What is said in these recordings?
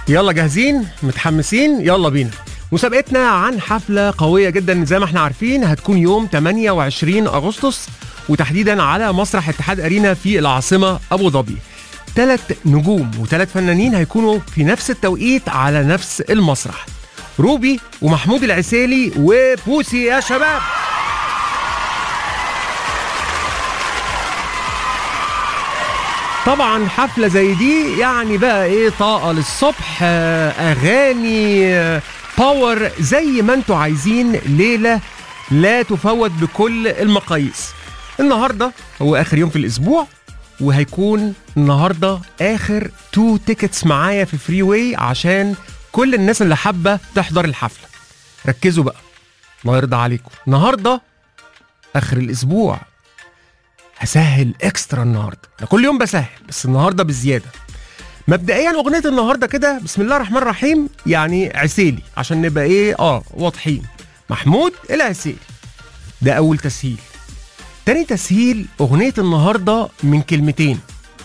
يلا جاهزين متحمسين يلا بينا مسابقتنا عن حفلة قوية جدا زي ما احنا عارفين هتكون يوم 28 أغسطس وتحديدا على مسرح اتحاد أرينا في العاصمة أبو ظبي ثلاث نجوم وثلاث فنانين هيكونوا في نفس التوقيت على نفس المسرح روبي ومحمود العسيلي وبوسي يا شباب طبعا حفلة زي دي يعني بقى ايه طاقة للصبح آه، اغاني آه، باور زي ما انتوا عايزين ليلة لا تفوت بكل المقاييس النهاردة هو اخر يوم في الاسبوع وهيكون النهاردة اخر تو تيكتس معايا في فري واي عشان كل الناس اللي حابة تحضر الحفلة ركزوا بقى الله يرضى عليكم النهاردة اخر الاسبوع هسهل اكسترا النهارده انا كل يوم بسهل بس النهارده بزياده مبدئيا اغنيه النهارده كده بسم الله الرحمن الرحيم يعني عسيلي عشان نبقى ايه اه واضحين محمود العسيلي ده اول تسهيل تاني تسهيل اغنيه النهارده من كلمتين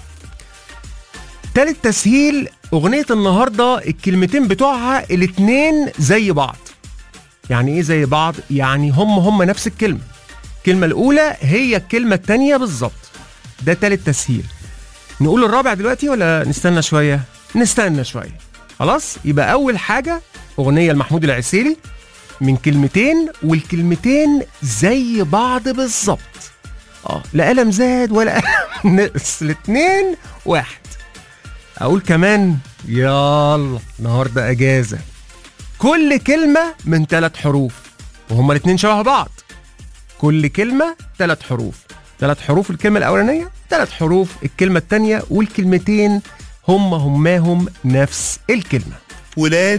تالت تسهيل اغنيه النهارده الكلمتين بتوعها الاتنين زي بعض يعني ايه زي بعض يعني هم هم نفس الكلمه الكلمة الأولى هي الكلمة التانية بالظبط ده تالت تسهيل نقول الرابع دلوقتي ولا نستنى شوية؟ نستنى شوية خلاص يبقى أول حاجة أغنية لمحمود العسيلي من كلمتين والكلمتين زي بعض بالظبط اه لا قلم زاد ولا قلم نقص الاتنين واحد أقول كمان يلا النهاردة أجازة كل كلمة من ثلاث حروف وهما الاتنين شبه بعض كل كلمة ثلاث حروف ثلاث حروف الكلمة الأولانية ثلاث حروف الكلمة الثانية والكلمتين هم هماهم نفس الكلمة ولاد